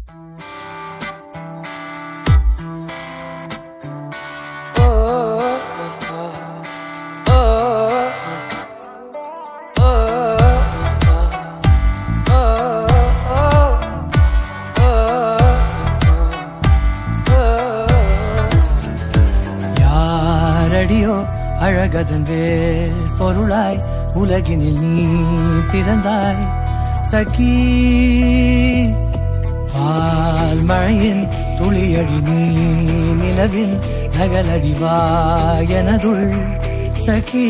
யாரடியோ அழகதன் வேல் பொருளாய் உலகினில் நீ பிறந்தாய் சகி பால் மழையின் துளியடி நீ நிலவின் நகலடிவாய் எனதுள் சகி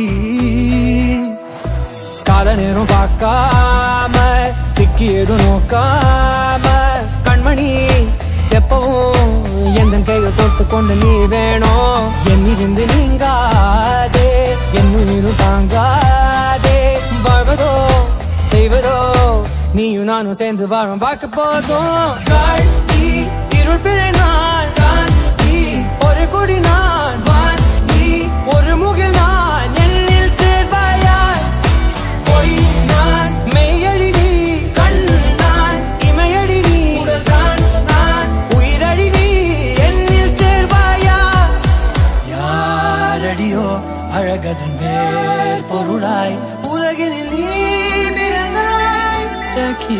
கால நேரம் பார்க்காம திக்கி எதுவும் நோக்காம கண்மணி எப்பவும் எந்த கைகள் கொடுத்து கொண்டு நீ வேணும் என்னிருந்து நீங்காதே என் உயிரும் தாங்காதே வாழ்வதோ செய்வதோ நீயும் நானும் சேர்ந்து வாழும் பார்க்க போதும் காட்டி இருள் பிழை நான் தான் நீ ஒரு கொடி நான் வான் நீ ஒரு முகில் நான் என்னில் சேர்வாயாய் பொய் நான் மெய்யடி நீ கண் நான் இமையடி நீ உடல் தான் நான் உயிரடி நீ என்னில் சேர்வாயா யாரடியோ அழகதன் மேல் பொருளாய் உலகினில் நீ பிறந்தாய் சகி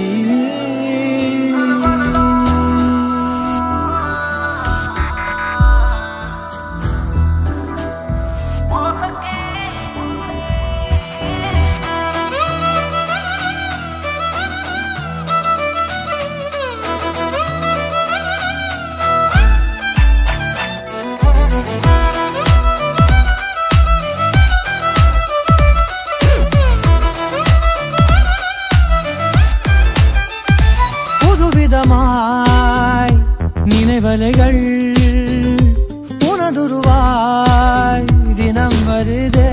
புதுவிதமாய் நினைவலைகள் உனதுருவாய் தினம் வருதே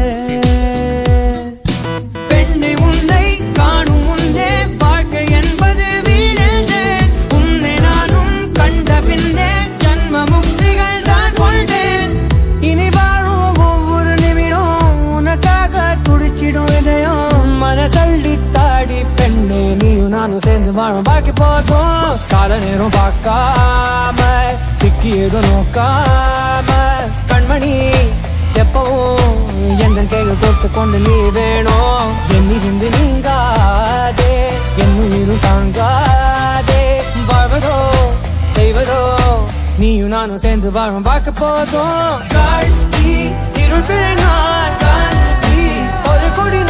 பெண்ணை உன்னை காணும் முன்னே வாழ்க்கை என்பது வீழ்ந்தே உன்னை நானும் கண்ட பின்னே ஜன்ம முக்திகள் தான் கொண்டேன் இனி வாழும் ஒவ்வொரு நிமிடம் உனக்காக துடிச்சிடும் இதயம் மனசள்ளி தாடி பெண்ணே நீயும் நானும் சேர்ந்து வாழும் பாக்கி போதும் கால நேரம் பார்க்காம திக்கி எதுவும் நோக்காம கண்மணி எப்பவும் எந்த கைகள் கொடுத்து கொண்டு நீ வேணும் என்னிருந்து நீங்காதே என் உயிரும் தாங்காதே வாழ்வதோ செய்வதோ நீயும் நானும் சேர்ந்து வாழும் பார்க்க போதும் காட்சி இருள் பிழை நான் காட்சி ஒரு கொடி